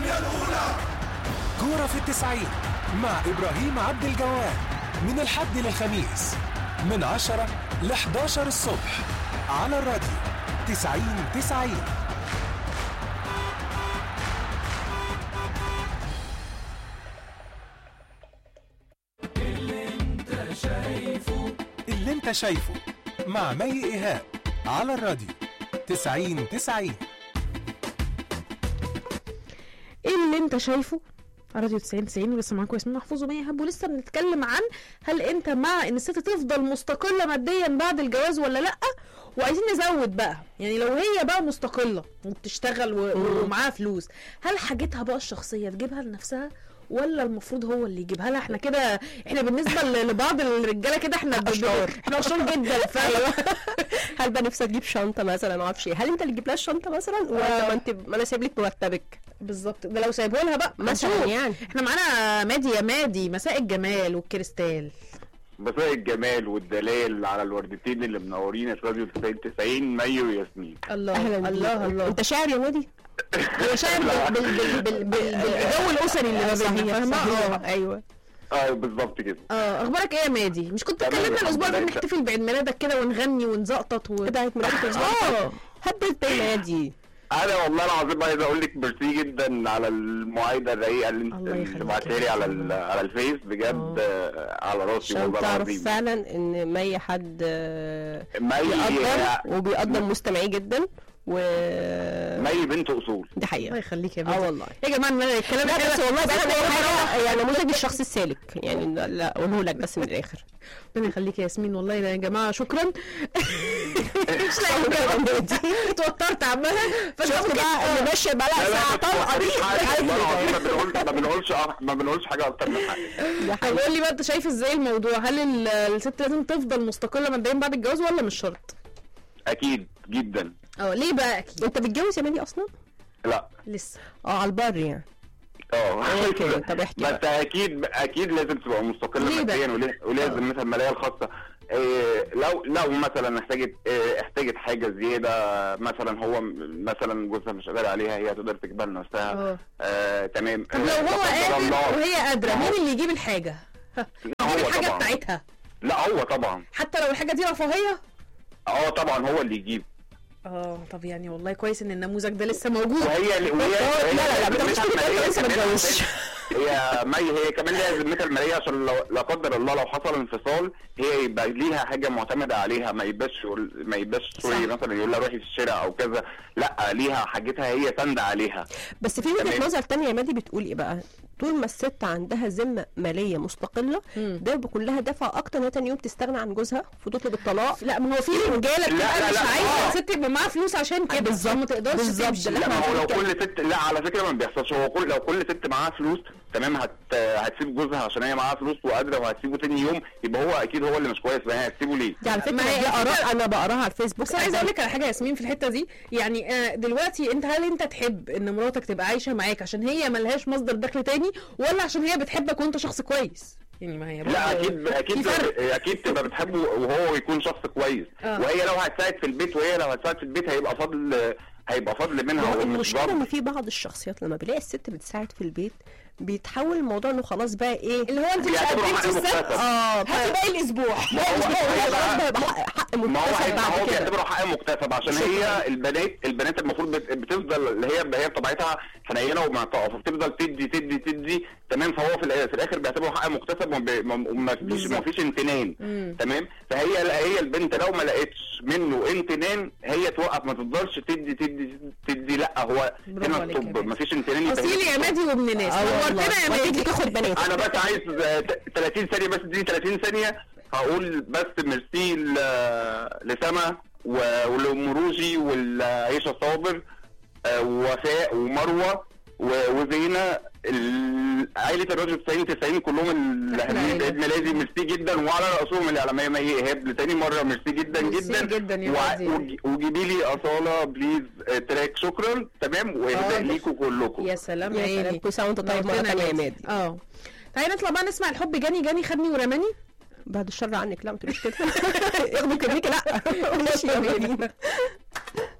الدنيا الأولى كورة في التسعين مع إبراهيم عبد الجواد من الحد للخميس من 10 ل 11 الصبح على الراديو 90 90 اللي انت شايفه مع مي إيهاب على الراديو 90 90 ايه اللي انت شايفه على راديو 90 90 ولسه معاكم ياسمين محفوظ ومي ايهاب ولسه بنتكلم عن هل انت مع ان الست تفضل مستقله ماديا بعد الجواز ولا لا وعايزين نزود بقى يعني لو هي بقى مستقله وبتشتغل و- و- ومعاها فلوس هل حاجتها بقى الشخصيه تجيبها لنفسها ولا المفروض هو اللي يجيبها لها احنا كده احنا بالنسبه ل- لبعض الرجاله كده احنا ب- ب- أشرار. احنا اشرار جدا فعلا هل بقى نفسك تجيب شنطه مثلا ما اعرفش ايه هل انت اللي تجيب لها الشنطه مثلا ولا ما انت ما انا سايب لك مرتبك بالظبط ده لو سايبه لها بقى مثلا هنشوف. يعني احنا معانا مادي يا مادي مساء الجمال والكريستال مساء الجمال والدلال على الوردتين اللي منورين في راديو 90 90 مي وياسمين الله اهلا بيك. الله الله انت شاعر يا مادي هو شايف بال- بال- بال- بال- بال- بالجو الاسري اللي ما بيننا فاهمه اه ايوه اه بالظبط كده اه اخبارك ايه يا مادي مش كنت تمام، اتكلمنا الحمد الاسبوع ده لله. نحتفل بعيد ميلادك كده ونغني ونزقطط و... بدأت ميلادك اه هبل مادي انا والله العظيم عايز اقول لك ميرسي جدا على المعايده الرقيقه اللي انت الله يخليك اللي بعتها لي على ال- على الفيس بجد آه، على راسي عشان والله تعرف العظيم فعلا ان مي حد آه، مي بيقدر وبيقدر مستمعيه جدا و مي بنت اصول دي الله حقيقه يخليك يا اه مادي والله يا جماعه أنا الكلام لا الحلو- بس والله بقى انا بس حاجه يعني نموذج الشخص السالك يعني لا- لا اقوله لك بس من الاخر ربنا يخليك يا ياسمين والله يا جماعه شكرا مش لاقي اتوترت عمالة شفت بقى اللي ماشيه بقى لها ساعه طلقه دي ما بنقولش ما بنقولش ما بنقولش حاجه اكتر من حاجه ده طب حقيقي قول لي بقى انت شايف ازاي الموضوع هل ال- الست لازم تفضل مستقله ماديا بعد الجواز ولا مش شرط اكيد جدا اه ليه بقى اكيد انت بتتجوز يا مادي اصلا؟ لا لسه اه على البر يعني اه اوكي طب احكي بس بقى اكيد اكيد لازم تبقى مستقله ليه بقى؟ ماديا وليه- ولازم مثلا الماليه الخاصه إيه لو لو مثلا احتاجت إيه احتاجت حاجه زياده مثلا هو م- مثلا جوزها مش قادر عليها هي تقدر تجيبها لنفسها اه آه تمام طب لو آه، هو لا قدر قادر الله. وهي قادره ما هو- مين اللي يجيب الحاجه ها، هو يجيب الحاجه طبعا. بتاعتها لا هو طبعا حتى لو الحاجه دي رفاهيه اه طبعا هو اللي يجيب اه طب يعني والله كويس ان النموذج ده لسه موجود وهي وهي لا، لا، لا، ما تاخدش بالك، المالية أنت لسه ما كمان اتجوزتش. هي مي هي كمان ليها ذمتها الماليه عشان لو لا قدر الله لو حصل انفصال هي يبقى ليها حاجه معتمده عليها ما يبقاش يقول ما يبقاش سوري صح. مثلا يقول لها روحي في الشارع او كذا لا ليها حاجتها هي ساندة عليها بس في وجهه تمام. نظر تانية يا مادي بتقول ايه بقى طول ما الست عندها ذمه ماليه مستقله مم. ده بيكون لها دفع اكتر انها تاني يوم تستغنى عن جوزها وتطلب الطلاق لا ما هو في رجاله لا، بتبقى لا، مش لا، عايزه آه. الست يبقى معاها فلوس عشان كده بالظبط، ما تقدرش بالظبط. تمشي لا، لا ما احنا هو لو هنتكلم. كل ست لا على فكره ما بيحصلش هو كل لو كل ست معاها فلوس تمام هت هتسيب جوزها عشان هي معاها فلوس وقادره وهتسيبه تاني يوم يبقى هو اكيد هو اللي مش كويس فهي هتسيبه ليه؟ دي على فكره ما هي دي اراء الفكرة- انا بقراها على الفيسبوك بس انا عايزه اقول لك على حاجه يا ياسمين في الحته دي يعني آه، دلوقتي انت هل انت تحب ان مراتك تبقى عايشه معاك عشان هي ملهاش مصدر دخل تاني ولا عشان هي بتحبك وانت شخص كويس يعني ما هي لا برضه اكيد اكيد في فرق. اكيد تبقى بتحبه وهو يكون شخص كويس آه. وهي لو هتساعد في البيت وهي لو هتساعد في البيت هيبقى فضل هيبقى فضل منها هو ومش المشكله ان ضرب في بعض الشخصيات لما بيلاقي الست بتساعد في البيت بيتحول الموضوع انه خلاص بقى ايه اللي هو انت مش بيعتبروا قدمتي حق السبت مكتسب. اه هاتي باقي الاسبوع ما هو هو هي خلاص بقى- بقى يبقى حق حق ما هو مكتسب هيبقى هو بعد كده بيعتبره حق مكتسب عشان شكراً. هي البنات البنات المفروض بت- بتفضل اللي هي هي بطبيعتها حنينه ومعطاءه فبتفضل تدي تدي تدي تمام فهو في الآ- في الاخر بيعتبره حق مكتسب وما بي- ما- وما فيش بالظبط. ما فيش امتنان مم. تمام فهي لا هي البنت لو ما لقتش منه امتنان هي توقف ما تفضلش تدي تدي تدي لا هو برافو هنا عليك يا الطب مادي. ما فيش امتنان يبقى اصيل هي يا مادي وابن ناس اه نورتنا يا والله وتيجي مادي تاخد بنات انا بس عايز آه، ت- 30 ثانيه بس اديني 30 ثانيه هقول بس ميرسي ل- لسما و- ولمروجي والعيشه صابر آه، ووفاء ومروه و- وزينه ال- عائله الراديو 90 90 كلهم اللي أحلى هنيين عيلة. عيد ميلادي ميرسي جدا وعلى راسهم الاعلاميه مي ايهاب لتاني مره ميرسي جدا ميرسي جدا جدا يا وع- مادي. وج- وجيبي لي اصاله بليز آه، تراك شكرا تمام واهداء حاضر. ليكم كلكم يا سلام يا سلام عيني كل سنه وانت طيب مره نورتنا ثانيه يا مادي اه تعالي نطلع بقى نسمع الحب جاني جاني خدني ورماني بعد الشر عنك لا ما تقوليش كده ياخدوا كرنيكي لا ماشي يا مارينا